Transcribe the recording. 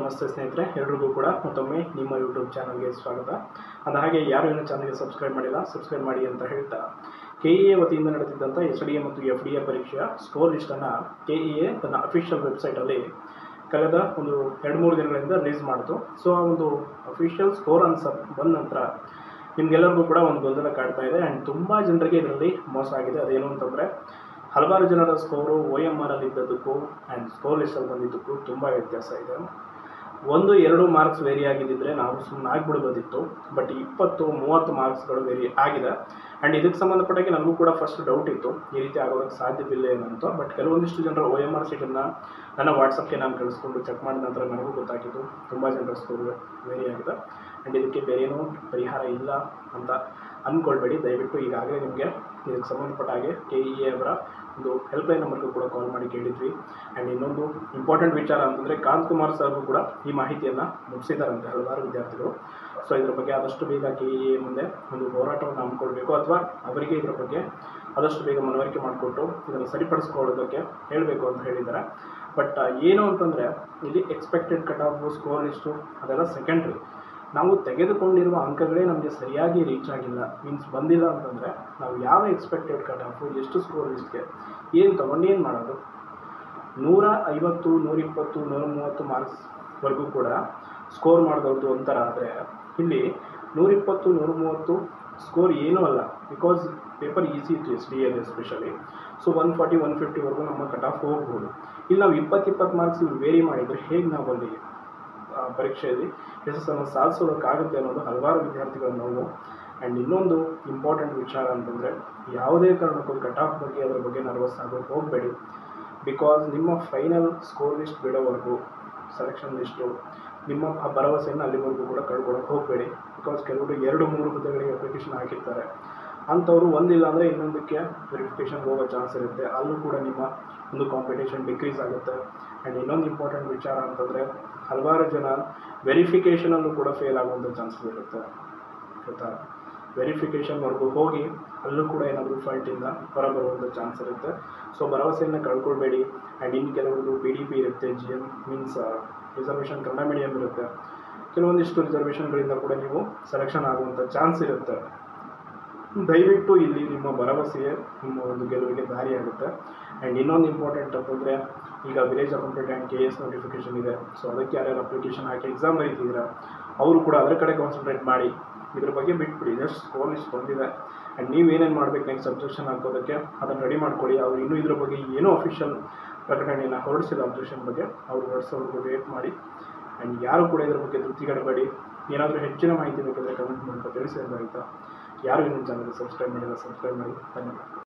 ನಮಸ್ತೆ ಸ್ನೇಹಿತರೆ ಎಲ್ರಿಗೂ ಕೂಡ ಮತ್ತೊಮ್ಮೆ ನಿಮ್ಮ ಯೂಟ್ಯೂಬ್ ಚಾನಲ್ಗೆ ಸ್ವಾಗತ ಅದು ಹಾಗೆ ಯಾರು ಇನ್ನೂ ಚಾನಲ್ಗೆ ಸಬ್ಸ್ಕ್ರೈಬ್ ಮಾಡಿಲ್ಲ ಸಬ್ಸ್ಕ್ರೈಬ್ ಮಾಡಿ ಅಂತ ಹೇಳ್ತಾ ಕೆ ಇ ಎ ವತಿಯಿಂದ ನಡೆದಿದ್ದಂಥ ಎಸ್ ಡಿ ಎ ಮತ್ತು ಎಫ್ ಡಿ ಎ ಪರೀಕ್ಷೆಯ ಸ್ಕೋರ್ ಲಿಸ್ಟನ್ನು ಕೆ ಇ ಎ ತನ್ನ ಅಫಿಷಿಯಲ್ ವೆಬ್ಸೈಟಲ್ಲಿ ಕಳೆದ ಒಂದು ಎರಡು ಮೂರು ದಿನಗಳಿಂದ ರಿಲೀಸ್ ಮಾಡಿತು ಸೊ ಆ ಒಂದು ಅಫಿಷಿಯಲ್ ಸ್ಕೋರ್ ಅನ್ಸ ಬಂದ ನಂತರ ನಿಮಗೆಲ್ಲರಿಗೂ ಕೂಡ ಒಂದು ಗೊಂದಲ ಕಾಡ್ತಾ ಇದೆ ಆ್ಯಂಡ್ ತುಂಬ ಜನರಿಗೆ ಇದರಲ್ಲಿ ಮೋಸ ಆಗಿದೆ ಅದೇನು ಅಂತಂದರೆ ಹಲವಾರು ಜನರ ಸ್ಕೋರು ಒ ಎಮ್ ಆರ್ ಅಲ್ಲಿ ಇದ್ದದ್ದಕ್ಕೂ ಆ್ಯಂಡ್ ಸ್ಕೋರ್ ಲಿಸ್ಟಲ್ಲಿ ಬಂದಿದ್ದಕ್ಕೂ ತುಂಬ ವ್ಯತ್ಯಾಸ ಇದೆ ಒಂದು ಎರಡು ಮಾರ್ಕ್ಸ್ ವೇರಿ ಆಗಿದ್ದಿದ್ರೆ ನಾವು ಸುಮ್ಮನೆ ಆಗಿಬಿಡ್ಬೋದಿತ್ತು ಬಟ್ ಇಪ್ಪತ್ತು ಮೂವತ್ತು ಮಾರ್ಕ್ಸ್ಗಳು ವೇರಿ ಆಗಿದೆ ಆ್ಯಂಡ್ ಇದಕ್ಕೆ ಸಂಬಂಧಪಟ್ಟಾಗೆ ನನಗೂ ಕೂಡ ಫಸ್ಟ್ ಡೌಟ್ ಇತ್ತು ಈ ರೀತಿ ಆಗೋದಕ್ಕೆ ಸಾಧ್ಯವಿಲ್ಲ ಏನಂತ ಬಟ್ ಕೆಲವೊಂದಿಷ್ಟು ಜನರ ಒ ಎಮ್ ಆರ್ ಸೀಟನ್ನು ನನ್ನ ವಾಟ್ಸಪ್ಗೆ ನಾನು ಕಳಿಸ್ಕೊಂಡು ಚೆಕ್ ಮಾಡಿದ ನಂತರ ನನಗೂ ಗೊತ್ತಾಗಿದ್ದು ತುಂಬ ಜನರ ಸ್ಕೋರ್ ವೇರಿ ಆಗಿದೆ ಆ್ಯಂಡ್ ಇದಕ್ಕೆ ಬೇರೇನೂ ಪರಿಹಾರ ಇಲ್ಲ ಅಂತ ಅಂದ್ಕೊಳ್ಬೇಡಿ ದಯವಿಟ್ಟು ಈಗಾಗಲೇ ನಿಮಗೆ ಇದಕ್ಕೆ ಸಂಬಂಧಪಟ್ಟ ಹಾಗೆ ಕೆ ಇ ಎ ಅವರ ಒಂದು ಹೆಲ್ಪ್ಲೈನ್ ನಂಬರ್ಗೂ ಕೂಡ ಕಾಲ್ ಮಾಡಿ ಕೇಳಿದ್ವಿ ಆ್ಯಂಡ್ ಇನ್ನೊಂದು ಇಂಪಾರ್ಟೆಂಟ್ ವಿಚಾರ ಅಂತಂದರೆ ಕಾಂತ್ ಕುಮಾರ್ ಸರ್ಗೂ ಕೂಡ ಈ ಮಾಹಿತಿಯನ್ನು ಮುಗಿಸಿದಾರಂತೆ ಹಲವಾರು ವಿದ್ಯಾರ್ಥಿಗಳು ಸೊ ಇದ್ರ ಬಗ್ಗೆ ಆದಷ್ಟು ಬೇಗ ಕೆ ಇ ಎ ಮುಂದೆ ಒಂದು ಹೋರಾಟವನ್ನು ಹಮ್ಮಿಕೊಳ್ಬೇಕು ಅಥವಾ ಅವರಿಗೆ ಇದರ ಬಗ್ಗೆ ಆದಷ್ಟು ಬೇಗ ಮನವರಿಕೆ ಮಾಡಿಕೊಟ್ಟು ಇದನ್ನು ಸರಿಪಡಿಸ್ಕೊಳ್ಳೋದಕ್ಕೆ ಹೇಳಬೇಕು ಅಂತ ಹೇಳಿದ್ದಾರೆ ಬಟ್ ಏನು ಅಂತಂದರೆ ಇಲ್ಲಿ expected cut off score list ಅದೆಲ್ಲ ಸೆಕೆಂಡ್ರಿ ನಾವು ತೆಗೆದುಕೊಂಡಿರುವ ಅಂಕಗಳೇ ನಮಗೆ ಸರಿಯಾಗಿ ರೀಚ್ ಆಗಿಲ್ಲ ಮೀನ್ಸ್ ಬಂದಿಲ್ಲ ಅಂತಂದರೆ ನಾವು ಯಾವ ಎಕ್ಸ್ಪೆಕ್ಟೆಡ್ ಕಟ್ ಆಫು ಎಷ್ಟು ಸ್ಕೋರ್ ಲಿಸ್ಟ್ಗೆ ಏನು ತೊಗೊಂಡು ಏನು ಮಾಡೋದು ನೂರ ಐವತ್ತು ನೂರಿಪ್ಪತ್ತು ನೂರ ಮೂವತ್ತು ಮಾರ್ಕ್ಸ್ವರೆಗೂ ಕೂಡ ಸ್ಕೋರ್ ಮಾಡಿದವ್ರದ್ದು ಒಂಥರ ಆದರೆ ಇಲ್ಲಿ ನೂರಿಪ್ಪತ್ತು ನೂರ ಮೂವತ್ತು ಸ್ಕೋರ್ ಏನೂ ಅಲ್ಲ ಬಿಕಾಸ್ ಪೇಪರ್ ಈಸಿ ಇತ್ತು S D L especially so one forty one ಫಿಫ್ಟಿವರೆಗೂ ನಮ್ಮ ಕಟ್ ಆಫ್ ಹೋಗ್ಬೋದು ಇಲ್ಲಿ ನಾವು ಇಪ್ಪತ್ತು ಇಪ್ಪತ್ತು ಮಾರ್ಕ್ಸ್ ವೇರಿ ಮಾಡಿದರೆ ಹೇಗೆ ನಾವು ಅಲ್ಲಿ ಆ, ಪರೀಕ್ಷೆಯಲ್ಲಿ ಯಶಸ್ಸನ್ನು ಸಾಧಿಸೋದಕ್ಕಾಗುತ್ತೆ ಅನ್ನೋದು ಹಲವಾರು ವಿದ್ಯಾರ್ಥಿಗಳ ನೋವು ಆ್ಯಂಡ್ ಇನ್ನೊಂದು ಇಂಪಾರ್ಟೆಂಟ್ ವಿಚಾರ ಅಂತಂದರೆ ಯಾವುದೇ ಕಾರಣಕ್ಕೂ ಕಟ್ ಆಫ್ ಬಗ್ಗೆ ಅದರ ಬಗ್ಗೆ ನರ್ವಸ್ ಆಗೋಕ್ಕೆ ಹೋಗಬೇಡಿ ಬಿಕಾಸ್ ನಿಮ್ಮ ಫೈನಲ್ ಸ್ಕೋರ್ ಲಿಸ್ಟ್ ಬಿಡೋವರೆಗೂ ಸೆಲೆಕ್ಷನ್ ಲಿಸ್ಟು ನಿಮ್ಮ ಆ ಭರವಸೆಯನ್ನು ಅಲ್ಲಿವರೆಗೂ ಕೂಡ ಕಳ್ಕೊಳಕ್ಕೆ ಹೋಗಬೇಡಿ ಬಿಕಾಸ್ ಕೆಲವರು ಎರಡು ಮೂರು ಹುದ್ದೆಗಳಿಗೆ ಅಪ್ಲಿಕೇಶನ್ ಹಾಕಿರ್ತಾರೆ ಅಂಥವ್ರು ಒಂದಿಲ್ಲ ಅಂದರೆ ಇನ್ನೊಂದಕ್ಕೆ ವೆರಿಫಿಕೇಷನ್ಗೆ ಹೋಗೋ ಚಾನ್ಸ್ ಇರುತ್ತೆ ಅಲ್ಲೂ ಕೂಡ ನಿಮ್ಮ ಒಂದು ಕಾಂಪಿಟೇಷನ್ ಡಿಕ್ರೀಸ್ ಆಗುತ್ತೆ ಆ್ಯಂಡ್ ಇನ್ನೊಂದು ಇಂಪಾರ್ಟೆಂಟ್ ವಿಚಾರ ಅಂತಂದರೆ ಹಲವಾರು ಜನ ವೆರಿಫಿಕೇಷನಲ್ಲೂ ಕೂಡ ಫೇಲ್ ಆಗುವಂಥ ಚಾನ್ಸಸ್ ಇರುತ್ತೆ ಗೊತ್ತಾ ವೆರಿಫಿಕೇಷನ್ವರೆಗೂ ಹೋಗಿ ಅಲ್ಲೂ ಕೂಡ ಏನಾದರೂ ಫಾಲ್ಟಿಂದ ಹೊರಬರುವಂಥ ಚಾನ್ಸ್ ಇರುತ್ತೆ ಸೊ ಭರವಸೆಯನ್ನು ಕಳ್ಕೊಳ್ಬೇಡಿ ಆ್ಯಂಡ್ ಇನ್ನು ಕೆಲವರದ್ದು ಪಿ ಡಿ ಪಿ ಇರುತ್ತೆ G M means reservation Kannada medium ಇರುತ್ತೆ ಕೆಲವೊಂದಿಷ್ಟು ರಿಸರ್ವೇಷನ್ಗಳಿಂದ ಕೂಡ ನೀವು ಸೆಲೆಕ್ಷನ್ ಆಗುವಂಥ ಚಾನ್ಸ್ ಇರುತ್ತೆ ದಯವಿಟ್ಟು ಇಲ್ಲಿ ನಿಮ್ಮ ಭರವಸೆಯೇ ನಿಮ್ಮ ಒಂದು ಗೆಲುವಿಗೆ ದಾರಿಯಾಗುತ್ತೆ ಆ್ಯಂಡ್ ಇನ್ನೊಂದು ಇಂಪಾರ್ಟೆಂಟ್ ಅಂತಂದರೆ ಈಗ village accountant and K S notification ಇದೆ ಸೊ ಅದಕ್ಕೆ ಯಾರ್ಯಾರು ಅಪ್ಲಿಕೇಶನ್ ಹಾಕಿ ಎಕ್ಸಾಮ್ ಬರೀತಿದ್ದೀರಾ ಅವರು ಕೂಡ ಅದರ ಕಡೆ ಕಾನ್ಸಂಟ್ರೇಟ್ ಮಾಡಿ ಇದ್ರ ಬಗ್ಗೆ ಬಿಟ್ಬಿಡಿ ಜಸ್ಟ್ ಸ್ಕೋರ್ ಲಿಸ್ಟ್ ಬಂದಿದೆ ಆ್ಯಂಡ್ ನೀವೇನೇನು ಮಾಡಬೇಕು ನೆಕ್ಸ್ಟ್ ಸಬ್ಜೆಕ್ಷನ್ ಹಾಕೋದಕ್ಕೆ ಅದನ್ನು ರೆಡಿ ಮಾಡ್ಕೊಳ್ಳಿ ಅವ್ರು ಇನ್ನೂ ಇದ್ರ ಬಗ್ಗೆ ಏನೂ ಅಫಿಷಿಯಲ್ ಪ್ರಕಟಣೆಯನ್ನು ಹೊರಡಿಸಿಲ್ಲ ಅಬ್ಜೆಕ್ಷನ್ ಬಗ್ಗೆ ಅವ್ರು ಹೊರಡಿಸೋವರೆಗೂ ವೇಟ್ ಮಾಡಿ ಆ್ಯಂಡ್ ಯಾರು ಕೂಡ ಇದ್ರ ಬಗ್ಗೆ ತೃಪ್ತಿಗಡಬೇಡಿ ಏನಾದರೂ ಹೆಚ್ಚಿನ ಮಾಹಿತಿ ಬೇಕಾದರೆ ಕಮೆಂಟ್ ಮೂಲಕ ತಿಳಿಸಿ ಅಂತ ಹೇಳ್ತಾ ಯಾರು ಇನ್ನೊಂದು ಚಾನಲ್ಗೆ ಸಬ್ಸ್ಕ್ರೈಬ್ ಮಾಡಿಲ್ಲ ಸಬ್ಸ್ಕ್ರೈಬ್ ಮಾಡಿ ಧನ್ಯವಾದ